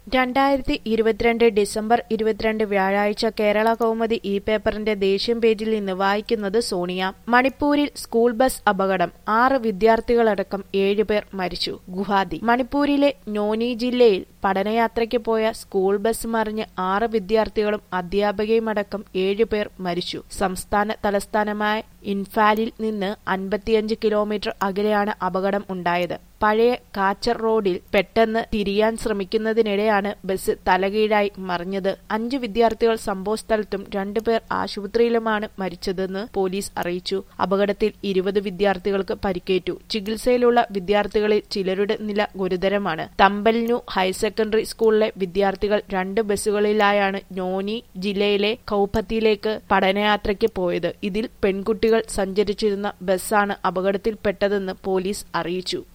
രണ്ടായിരത്തി ഇരുപത്തിരണ്ട് ഡിസംബർ ഇരുപത്തിരണ്ട് വ്യാഴാഴ്ച കേരള കൗമുദി ഇ പേപ്പറിന്റെ ദേശീയം പേജിൽ നിന്ന് വായിക്കുന്നത് സോണിയ മണിപ്പൂരിൽ സ്കൂൾ ബസ് അപകടം ആറ് വിദ്യാർത്ഥികളടക്കം ഏഴുപേർ മരിച്ചു ഗുവാഹത്തി മണിപ്പൂരിലെ നോനി ജില്ലയിൽ പഠനയാത്രയ്ക്ക് പോയ സ്കൂൾ ബസ് മറിഞ്ഞ് ആറ് വിദ്യാർത്ഥികളും അധ്യാപകയുമടക്കം ഏഴുപേർ മരിച്ചു സംസ്ഥാന തലസ്ഥാനമായ ഇൻഫാലിൽ നിന്ന് അൻപത്തിയഞ്ച് കിലോമീറ്റർ അകലെയാണ് അപകടം ഉണ്ടായത് പഴയ കാച്ചർ റോഡിൽ പെട്ടെന്ന് തിരിയാൻ ശ്രമിക്കുന്നതിനിടെയാണ് ബസ് തലകീഴായി മറിഞ്ഞത് അഞ്ചു വിദ്യാർത്ഥികൾ സംഭവസ്ഥലത്തും രണ്ടുപേർ ആശുപത്രിയിലുമാണ് മരിച്ചതെന്ന് പോലീസ് അറിയിച്ചു അപകടത്തിൽ ഇരുപത് വിദ്യാർത്ഥികൾക്ക് പരിക്കേറ്റു ചികിത്സയിലുള്ള വിദ്യാർത്ഥികളിൽ ചിലരുടെ നില ഗുരുതരമാണ് തമ്പൽനു ഹയർ സെക്കൻഡറി സ്കൂളിലെ വിദ്യാർത്ഥികൾ രണ്ട് ബസ്സുകളിലായാണ് നോനി ജില്ലയിലെ കൌപ്പത്തിയിലേക്ക് പഠനയാത്രയ്ക്ക് പോയത് ഇതിൽ പെൺകുട്ടികൾ സഞ്ചരിച്ചിരുന്ന ബസ്സാണ് അപകടത്തിൽപ്പെട്ടതെന്ന് പോലീസ് അറിയിച്ചു